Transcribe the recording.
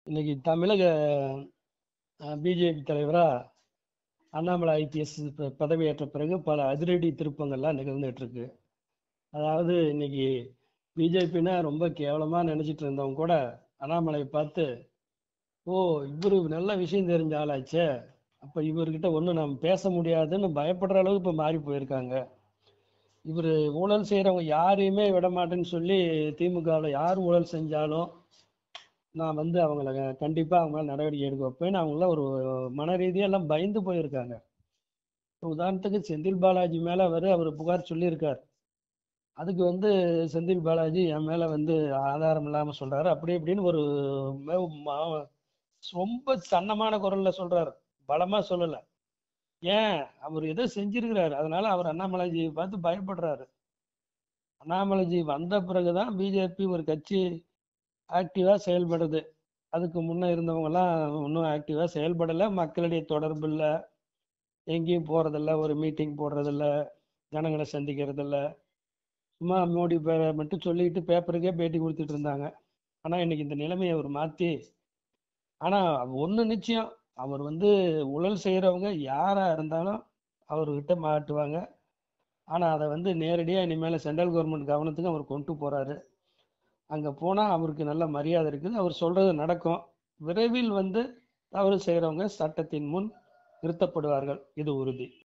இன்னைக்கு தமிழக பிஜேபி தலைவரா அண்ணாமலை ஐபிஎஸ் பதவியேற்ற பிறகு பல அதிரடி திருப்பங்கள்லாம் நிகழ்ந்துட்டு இருக்கு அதாவது இன்னைக்கு பிஜேபின்னா ரொம்ப கேவலமா நினைச்சிட்டு இருந்தவங்க கூட அண்ணாமலையை பார்த்து ஓ இவரு நல்ல விஷயம் தெரிஞ்ச ஆளாச்சே அப்ப இவர்கிட்ட ஒன்றும் நம்ம பேச முடியாதுன்னு பயப்படுற அளவுக்கு இப்ப மாறி போயிருக்காங்க இவர் ஊழல் செய்யறவங்க யாரையுமே விட மாட்டேன்னு சொல்லி திமுகவில் யார் ஊழல் செஞ்சாலும் நான் வந்து அவங்கள கண்டிப்பா அவங்க மேல நடவடிக்கை எடுக்க வைப்பேன்னு அவங்களாம் ஒரு மன ரீதியா எல்லாம் பயந்து போயிருக்காங்க இப்ப உதாரணத்துக்கு செந்தில் பாலாஜி மேல அவர் அவர் புகார் சொல்லியிருக்கார் அதுக்கு வந்து செந்தில் பாலாஜி என் மேல வந்து ஆதாரம் இல்லாம சொல்றாரு அப்படி இப்படின்னு ஒரு ம- ம- ரொம்ப சன்னமான குரல்ல சொல்றாரு பலமா சொல்லல ஏன் அவர் ஏதோ செஞ்சிருக்கிறாரு அதனால அவர் அண்ணாமலைஜியை பார்த்து பயப்படுறாரு அண்ணாமலைஜி வந்த பிறகுதான் பிஜேபி ஒரு கட்சி ஆக்டிவா செயல்படுது அதுக்கு முன்ன இருந்தவங்க எல்லாம் இன்னும் ஆக்டிவா செயல்படல மக்களிடையே தொடர்பு இல்ல எங்கேயும் போறதில்ல ஒரு மீட்டிங் போடுறதில்ல ஜனங்களை சந்திக்கிறது இல்ல சும்மா மோடி பேரை மட்டும் சொல்லிட்டு பேப்பருக்கே பேட்டி கொடுத்துட்டு இருந்தாங்க ஆனா இன்னைக்கு இந்த நிலைமையை அவர் மாத்தி ஆனா ஒண்ணு நிச்சயம் அவர் வந்து ஊழல் செய்யறவங்க யாரா இருந்தாலும் அவர்கிட்ட மாட்டுவாங்க ஆனா அதை வந்து நேரடியா இனிமேல சென்ட்ரல் கவர்மெண்ட் கவனத்துக்கு அவர் கொண்டு போறாரு அங்க போனா அவருக்கு நல்ல மரியாதை இருக்குது அவர் சொல்றது நடக்கும் விரைவில் வந்து தவறு செய்யறவங்க சட்டத்தின் முன் நிறுத்தப்படுவார்கள் இது உறுதி